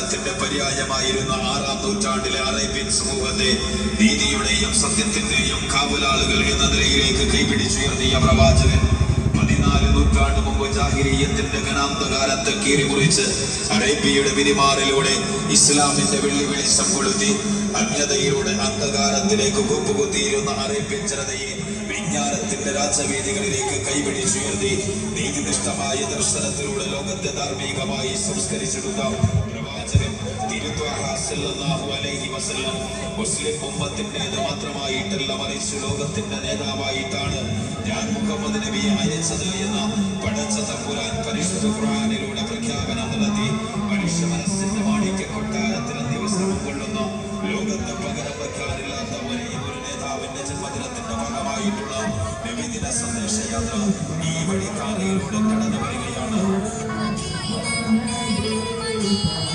അന്ധകാരത്തിന്റെ പര്യായമായിരുന്ന ആറാം നൂറ്റാണ്ടിലെ അറേബ്യൻ സമൂഹത്തെ നീതിയുടെയും സത്യത്തിന്റെയും കാവലാളുകൾ എന്ന നിലയിലേക്ക് കൈപിടിച്ചുയർത്തിയ പ്രവാചകൻ പതിനാല് നൂറ്റാണ്ട് മുമ്പ് ജാഹിരീയത്തിന്റെ ഘനാന്തകാലത്തെ കീറിമുറിച്ച് അറേബ്യയുടെ പിരിമാറിലൂടെ ഇസ്ലാമിന്റെ വെള്ളി വെളിച്ചം കൊളുത്തി അജ്ഞതയിലൂടെ അന്ധകാരത്തിലേക്ക് കൂപ്പുകുത്തിയിരുന്ന അറേബ്യൻ ജനതയെ വിജ്ഞാനത്തിന്റെ രാജവേദികളിലേക്ക് കൈപിടിച്ചുയർത്തി നീതിനിഷ്ഠമായ ദർശനത്തിലൂടെ ലോകത്തെ ധാർമ്മികമായി സംസ്കരിച്ചെടുത്ത പ്രവാചകൻ തിരുത്വാഹ സല്ലല്ലാഹു അലൈഹി വസല്ലം മുസ്ലിം ഉമ്മത്തിൻ്റെത് മാത്രമായിട്ടല്ല മറിച്ച് ലോകത്തിന്റെ നേതാവായിട്ടാണ് ഞാൻ മുഹമ്മദ് നബിയെ അയച്ചത് എന്ന പടച്ച തമ്പുരാൻ പരിശുദ്ധ ഖുർആനിലൂടെ പ്രഖ്യാപനം നടത്തി മനുഷ്യ മനസ്സിന്റെ മാണിക്യ കൊട്ടാരത്തിൽ ദിവസവും കൊള്ളുന്ന ലോകത്തെ പകരം വെക്കാനില്ലാത്ത ഒരേ ഒരു നേതാവിന്റെ ജന്മദിനത്തിന്റെ ഭാഗമായിട്ടുള്ള നബിദിന സന്ദേശയാത്ര ഈ വഴിക്കാരയിലൂടെ കടന്നു വരികയാണ് മദീന